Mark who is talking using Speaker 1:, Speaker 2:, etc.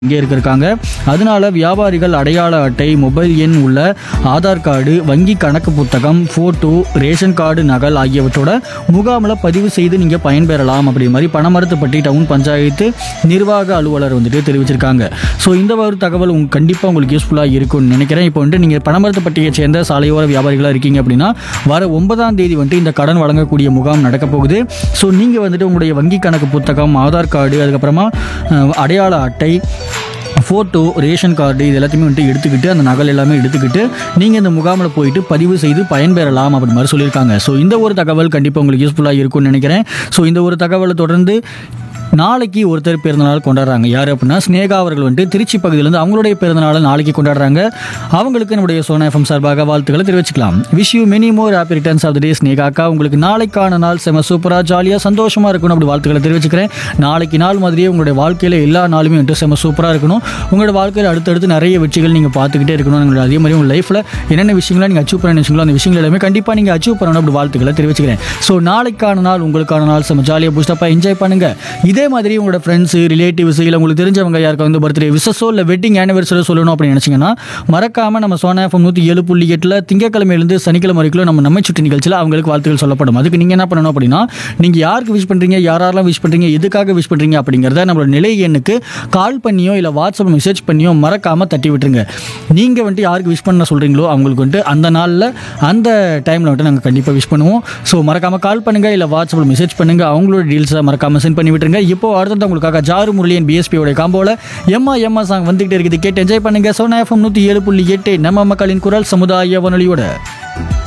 Speaker 1: இங்கே இருக்காங்க அதனால வியாபாரிகள் அடையாள அட்டை மொபைல் எண் உள்ள ஆதார் கார்டு வங்கி கணக்கு புத்தகம் ஃபோட்டோ ரேஷன் கார்டு நகல் ஆகியவற்றோட முகாமில் பதிவு செய்து நீங்கள் பயன்பெறலாம் அப்படி மாதிரி பணமரத்துப்பட்டி டவுன் பஞ்சாயத்து நிர்வாக அலுவலர் வந்துட்டு தெரிவிச்சிருக்காங்க ஸோ இந்த ஒரு தகவல் உங்க கண்டிப்பாக உங்களுக்கு யூஸ்ஃபுல்லாக இருக்கும்னு நினைக்கிறேன் இப்போ வந்துட்டு நீங்கள் பணமரத்துப்பட்டியை சேர்ந்த சாலையோர வியாபாரிகளாக இருக்கீங்க அப்படின்னா வர ஒன்பதாம் தேதி வந்துட்டு இந்த கடன் வழங்கக்கூடிய முகாம் நடக்க போகுது ஸோ நீங்கள் வந்துட்டு உங்களுடைய வங்கி கணக்கு புத்தகம் ஆதார் கார்டு அதுக்கப்புறமா அஹ், அடையாள அட்டை ஃபோட்டோ ரேஷன் கார்டு இது எல்லாத்தையுமே வந்துட்டு எடுத்துக்கிட்டு அந்த நகல் எல்லாமே எடுத்துக்கிட்டு நீங்கள் இந்த முகாமில் போயிட்டு பதிவு செய்து பயன்பெறலாம் அப்படி மாதிரி சொல்லியிருக்காங்க ஸோ இந்த ஒரு தகவல் கண்டிப்பாக உங்களுக்கு யூஸ்ஃபுல்லாக இருக்கும்னு நினைக்கிறேன் ஸோ இந்த ஒரு தகவலை தொடர்ந்து நாளைக்கு ஒருத்தர் பிறந்தநாள் கொண்டாடுறாங்க யார் அப்படின்னா ஸ்னேகா அவர்கள் வந்துட்டு திருச்சி பகுதியிலேருந்து அவங்களுடைய பிறந்தநாளை நாளைக்கு கொண்டாடுறாங்க அவங்களுக்கு நம்முடைய சோனா எஃப்எம் சார்பாக வாழ்த்துக்களை தெரிவிச்சுக்கலாம் wish you many more happy returns of the day Sneha அக்கா உங்களுக்கு நாளைக்கான நாள் செம சூப்பராக ஜாலியாக சந்தோஷமாக இருக்கணும் அப்படி வாழ்த்துக்களை தெரிவிச்சுக்கிறேன் நாளைக்கு நாள் மாதிரியே உங்களுடைய வாழ்க்கையில் எல்லா நாளுமே வந்துட்டு செம சூப்பராக இருக்கணும் உங்களோட வாழ்க்கையில் அடுத்தடுத்து நிறைய வெற்றிகள் நீங்கள் பார்த்துக்கிட்டே இருக்கணும் உங்களோட அதே மாதிரி உங்கள் லைஃப்பில் என்னென்ன விஷயங்களை நீங்கள் அச்சீவ் பண்ண நினைச்சீங்களோ அந்த விஷயங்கள் எல்லாமே கண்டிப்பாக நீங்கள் அச்சீவ் பண்ணணும் அப்படி வாழ்த்துக்களை தெரிவிச்சுக்கிறேன் ஸோ நாளைக்கான நாள் உங்களுக்கான நாள் செம ஜாலியாக பூஸ்டப்பாக என்ஜாய் பண்ணுங்க இதே மாதிரி உங்களோட ஃப்ரெண்ட்ஸு ரிலேட்டிவ்ஸ் இல்லை உங்களுக்கு தெரிஞ்சவங்க யாருக்கு வந்து பர்த்டே விசஸோ இல்லை வெட்டிங் ஆனிவர்சரி சொல்லணும் அப்படின்னு நினச்சிங்கன்னா மறக்காமல் நம்ம சோனா எஃப்எம் நூற்றி ஏழு புள்ளி எட்டில் திங்கக்கிழமையிலேருந்து சனிக்கிழமை வரைக்கும் நம்ம நம்ம சுட்டி நிகழ்ச்சியில் அவங்களுக்கு வாழ்த்துக்கள் சொல்லப்படும் அதுக்கு நீங்கள் என்ன பண்ணணும் அப்படின்னா நீங்கள் யாருக்கு விஷ் பண்ணுறீங்க யாரெல்லாம் விஷ் பண்ணுறீங்க எதுக்காக விஷ் பண்ணுறீங்க அப்படிங்கிறத நம்மளோட நிலை எண்ணுக்கு கால் பண்ணியோ இல்லை வாட்ஸ்அப் மெசேஜ் பண்ணியோ மறக்காமல் தட்டி விட்டுருங்க நீங்கள் வந்துட்டு யாருக்கு விஷ் பண்ண சொல்கிறீங்களோ அவங்களுக்கு வந்துட்டு அந்த நாளில் அந்த டைமில் வந்துட்டு நாங்கள் கண்டிப்பாக விஷ் பண்ணுவோம் ஸோ மறக்காமல் கால் பண்ணுங்கள் இல்லை வாட்ஸ்அப்பில் மெசேஜ் பண்ணுங்கள் அவங்களோட டீல்ஸை மறக்காமல் சென்ட் பண்ணி விட்டுருங்க இப்போ அடுத்தது உங்களுக்காக ஜாரு முரளியன் பிஎஸ்பியோட காம்போவில் எம்மா எம்மா சாங் வந்துகிட்டே இருக்குது கேட்டு என்ஜாய் பண்ணுங்கள் சோனா எஃப்எம் நூற்றி ஏழு புள்ளி எட்டு நம்ம மக்களின் குரல் சமுதாய வானொலியோட